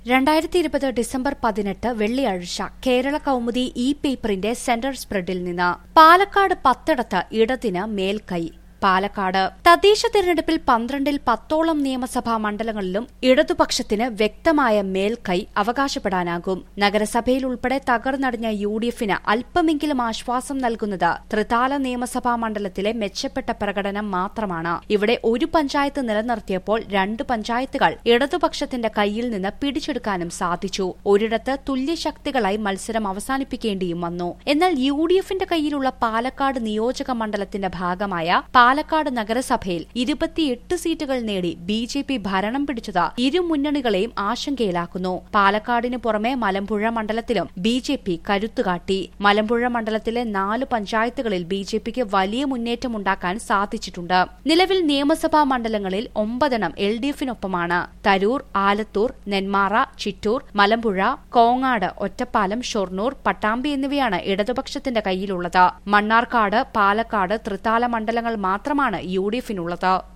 രണ്ടായിരത്തി ഇരുപത് ഡിസംബർ പതിനെട്ട് വെള്ളിയാഴ്ച കേരള കൗമുദി ഇ പേപ്പറിന്റെ സെന്റർ സ്പ്രെഡിൽ നിന്ന് പാലക്കാട് പത്തിടത്ത് ഇടതിന് മേൽക്കൈ പാലക്കാട് തദ്ദേശ തെരഞ്ഞെടുപ്പിൽ പന്ത്രണ്ടിൽ പത്തോളം നിയമസഭാ മണ്ഡലങ്ങളിലും ഇടതുപക്ഷത്തിന് വ്യക്തമായ മേൽക്കൈ അവകാശപ്പെടാനാകും നഗരസഭയിൽ ഉൾപ്പെടെ തകർന്നടിഞ്ഞ യു ഡി എഫിന് അല്പമെങ്കിലും ആശ്വാസം നൽകുന്നത് ത്രിതാല നിയമസഭാ മണ്ഡലത്തിലെ മെച്ചപ്പെട്ട പ്രകടനം മാത്രമാണ് ഇവിടെ ഒരു പഞ്ചായത്ത് നിലനിർത്തിയപ്പോൾ രണ്ട് പഞ്ചായത്തുകൾ ഇടതുപക്ഷത്തിന്റെ കയ്യിൽ നിന്ന് പിടിച്ചെടുക്കാനും സാധിച്ചു ഒരിടത്ത് തുല്യശക്തികളായി മത്സരം അവസാനിപ്പിക്കേണ്ടിയും വന്നു എന്നാൽ യു ഡി എഫിന്റെ കയ്യിലുള്ള പാലക്കാട് നിയോജക മണ്ഡലത്തിന്റെ ഭാഗമായ പാലക്കാട് നഗരസഭയിൽ ഇരുപത്തിയെട്ട് സീറ്റുകൾ നേടി ബി ജെ പി ഭരണം പിടിച്ചത് ഇരു മുന്നണികളെയും ആശങ്കയിലാക്കുന്നു പാലക്കാടിന് പുറമെ മലമ്പുഴ മണ്ഡലത്തിലും ബി ജെ പി കരുത്തുകാട്ടി മലമ്പുഴ മണ്ഡലത്തിലെ നാല് പഞ്ചായത്തുകളിൽ ബി ജെ പിക്ക് വലിയ മുന്നേറ്റമുണ്ടാക്കാൻ സാധിച്ചിട്ടുണ്ട് നിലവിൽ നിയമസഭാ മണ്ഡലങ്ങളിൽ ഒമ്പതെണ്ണം എൽ ഡി എഫിനൊപ്പമാണ് തരൂർ ആലത്തൂർ നെന്മാറ ചിറ്റൂർ മലമ്പുഴ കോങ്ങാട് ഒറ്റപ്പാലം ഷൊർണൂർ പട്ടാമ്പി എന്നിവയാണ് ഇടതുപക്ഷത്തിന്റെ കയ്യിലുള്ളത് മണ്ണാർക്കാട് പാലക്കാട് തൃത്താല മണ്ഡലങ്ങൾ മാത്രമാണ് യു ഡി എഫിനുള്ളത്